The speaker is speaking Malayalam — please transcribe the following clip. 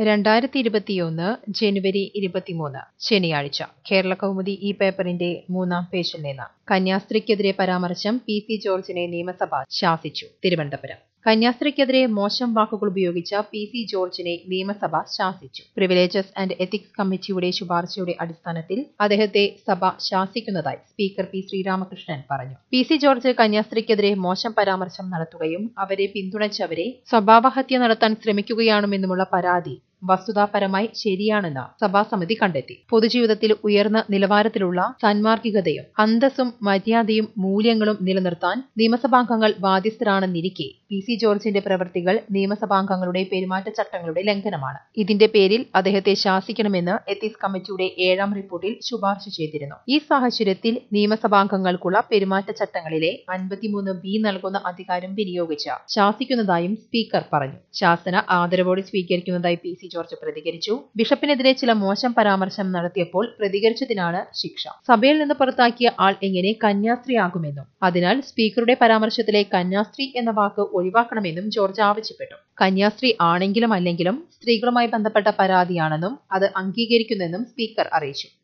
രണ്ടായിരത്തി ഇരുപത്തിയൊന്ന് ജനുവരി ഇരുപത്തിമൂന്ന് ശനിയാഴ്ച കേരള കൗമുദി ഈ പേപ്പറിന്റെ മൂന്നാം പേജിൽ നിന്ന് കന്യാസ്ത്രീക്കെതിരെ പരാമർശം പി സി ജോർജിനെ നിയമസഭ ശാസിച്ചു തിരുവനന്തപുരം കന്യാസ്ത്രീക്കെതിരെ മോശം വാക്കുകൾ ഉപയോഗിച്ച പി സി ജോർജിനെ നിയമസഭ ശാസിച്ചു പ്രിവിലേജസ് ആൻഡ് എത്തിക്സ് കമ്മിറ്റിയുടെ ശുപാർശയുടെ അടിസ്ഥാനത്തിൽ അദ്ദേഹത്തെ സഭ ശാസിക്കുന്നതായി സ്പീക്കർ പി ശ്രീരാമകൃഷ്ണൻ പറഞ്ഞു പി സി ജോർജ് കന്യാസ്ത്രീക്കെതിരെ മോശം പരാമർശം നടത്തുകയും അവരെ പിന്തുണച്ചവരെ സ്വഭാവഹത്യ നടത്താൻ ശ്രമിക്കുകയാണെന്നുമുള്ള പരാതി വസ്തുതാപരമായി ശരിയാണെന്ന് സഭാസമിതി കണ്ടെത്തി പൊതുജീവിതത്തിൽ ഉയർന്ന നിലവാരത്തിലുള്ള സാൻമാർഗികതയും അന്തസ്സും മര്യാദയും മൂല്യങ്ങളും നിലനിർത്താൻ നിയമസഭാംഗങ്ങൾ ബാധ്യസ്ഥരാണെന്നിരിക്കെ പി സി ജോർജിന്റെ പ്രവൃത്തികൾ നിയമസഭാംഗങ്ങളുടെ പെരുമാറ്റച്ചട്ടങ്ങളുടെ ലംഘനമാണ് ഇതിന്റെ പേരിൽ അദ്ദേഹത്തെ ശാസിക്കണമെന്ന് എത്തിക്സ് കമ്മിറ്റിയുടെ ഏഴാം റിപ്പോർട്ടിൽ ശുപാർശ ചെയ്തിരുന്നു ഈ സാഹചര്യത്തിൽ നിയമസഭാംഗങ്ങൾക്കുള്ള പെരുമാറ്റച്ചട്ടങ്ങളിലെ അൻപത്തിമൂന്ന് ബി നൽകുന്ന അധികാരം വിനിയോഗിച്ച് ശാസിക്കുന്നതായും സ്പീക്കർ പറഞ്ഞു ശാസന ആദരവോടെ സ്വീകരിക്കുന്നതായി പി സി ജോർജ് പ്രതികരിച്ചു ബിഷപ്പിനെതിരെ ചില മോശം പരാമർശം നടത്തിയപ്പോൾ പ്രതികരിച്ചതിനാണ് ശിക്ഷ സഭയിൽ നിന്ന് പുറത്താക്കിയ ആൾ എങ്ങനെ കന്യാസ്ത്രീയാകുമെന്നും അതിനാൽ സ്പീക്കറുടെ പരാമർശത്തിലെ കന്യാസ്ത്രീ എന്ന വാക്ക് ഒഴിവാക്കണമെന്നും ജോർജ് ആവശ്യപ്പെട്ടു കന്യാസ്ത്രീ ആണെങ്കിലും അല്ലെങ്കിലും സ്ത്രീകളുമായി ബന്ധപ്പെട്ട പരാതിയാണെന്നും അത് അംഗീകരിക്കുന്നെന്നും സ്പീക്കർ അറിയിച്ചു